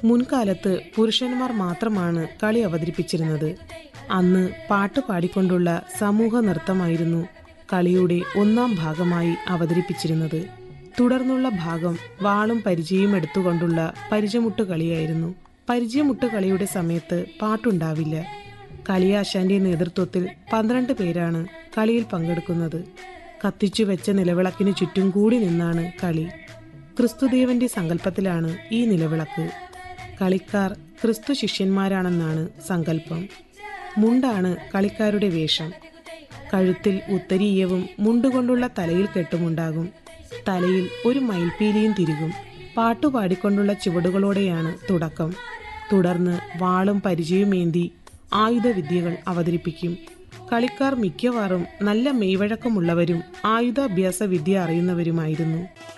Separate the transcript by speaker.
Speaker 1: മുൻകാലത്ത് പുരുഷന്മാർ മാത്രമാണ് കളി അവതരിപ്പിച്ചിരുന്നത് അന്ന് പാട്ട് പാടിക്കൊണ്ടുള്ള സമൂഹ നൃത്തമായിരുന്നു കളിയുടെ ഒന്നാം ഭാഗമായി അവതരിപ്പിച്ചിരുന്നത് തുടർന്നുള്ള ഭാഗം വാളും പരിചയം എടുത്തുകൊണ്ടുള്ള പരിചമുട്ട് കളിയായിരുന്നു പരിചയമുട്ട് കളിയുടെ സമയത്ത് പാട്ടുണ്ടാവില്ല കളിയാശാന്റെ നേതൃത്വത്തിൽ പന്ത്രണ്ട് പേരാണ് കളിയിൽ പങ്കെടുക്കുന്നത് കത്തിച്ചു വെച്ച നിലവിളക്കിന് ചുറ്റും കൂടി നിന്നാണ് കളി ക്രിസ്തുദേവന്റെ സങ്കല്പത്തിലാണ് ഈ നിലവിളക്ക് കളിക്കാർ ക്രിസ്തു ശിഷ്യന്മാരാണെന്നാണ് സങ്കല്പം മുണ്ടാണ് കളിക്കാരുടെ വേഷം കഴുത്തിൽ ഉത്തരീയവും മുണ്ടുകൊണ്ടുള്ള തലയിൽ കെട്ടുമുണ്ടാകും തലയിൽ ഒരു മയിൽപീലിയും തിരികും പാട്ടുപാടിക്കൊണ്ടുള്ള ചുവടുകളോടെയാണ് തുടക്കം തുടർന്ന് വാളും പരിചയമേന്തി ആയുധവിദ്യകൾ അവതരിപ്പിക്കും കളിക്കാർ മിക്കവാറും നല്ല മെയ്വഴക്കമുള്ളവരും ആയുധാഭ്യാസ വിദ്യ അറിയുന്നവരുമായിരുന്നു